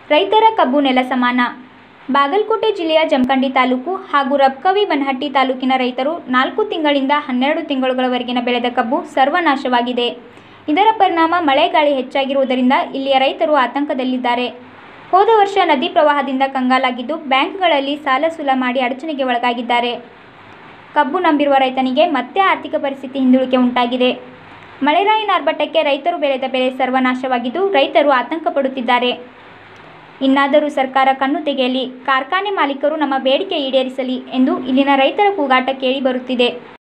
ರೈತರ ಕಬ್ಬು ನೆಲ ಸಮಾನ ಬಾಗಲಕೋಟೆ ಜಿಲ್ಲೆಯ ಜಮಖಂಡಿ ತಾಲೂಕು ಹಾಗೂ ರಬಕವಿ ಬನಹಟ್ಟಿ ತಾಲೂಕಿನ ರೈತರು ನಾಲ್ಕು ತಿಂಗಳಿಂದ ಹನ್ನೆರಡು ತಿಂಗಳುಗಳವರೆಗಿನ ಬೆಳೆದ ಕಬ್ಬು ಸರ್ವನಾಶವಾಗಿದೆ ಇದರ ಪರಿಣಾಮ ಮಳೆ ಗಾಳಿ ಹೆಚ್ಚಾಗಿರುವುದರಿಂದ ಇಲ್ಲಿಯ ರೈತರು ಆತಂಕದಲ್ಲಿದ್ದಾರೆ ಹೋದ ವರ್ಷ ನದಿ ಪ್ರವಾಹದಿಂದ ಕಂಗಾಲಾಗಿದ್ದು ಬ್ಯಾಂಕ್ಗಳಲ್ಲಿ ಸಾಲ ಸೂಲ ಮಾಡಿ ಅಡಚಣೆಗೆ ಒಳಗಾಗಿದ್ದಾರೆ ಕಬ್ಬು ನಂಬಿರುವ ರೈತನಿಗೆ ಮತ್ತೆ ಆರ್ಥಿಕ ಪರಿಸ್ಥಿತಿ ಹಿಂದುಳಿಕೆ ಉಂಟಾಗಿದೆ ಮಳೆರಾಯಿನ ಆರ್ಭಟಕ್ಕೆ ರೈತರು ಬೆಳೆದ ಬೆಳೆ ಸರ್ವನಾಶವಾಗಿದ್ದು ರೈತರು ಆತಂಕ ಪಡುತ್ತಿದ್ದಾರೆ ಇನ್ನಾದರೂ ಸರ್ಕಾರ ಕಣ್ಣು ತೆಗೆಯಲಿ ಕಾರ್ಖಾನೆ ಮಾಲೀಕರು ನಮ್ಮ ಬೇಡಿಕೆ ಈಡೇರಿಸಲಿ ಎಂದು ಇಲ್ಲಿನ ರೈತರ ಕೂಗಾಟ ಕೇಳಿ ಬರುತ್ತಿದೆ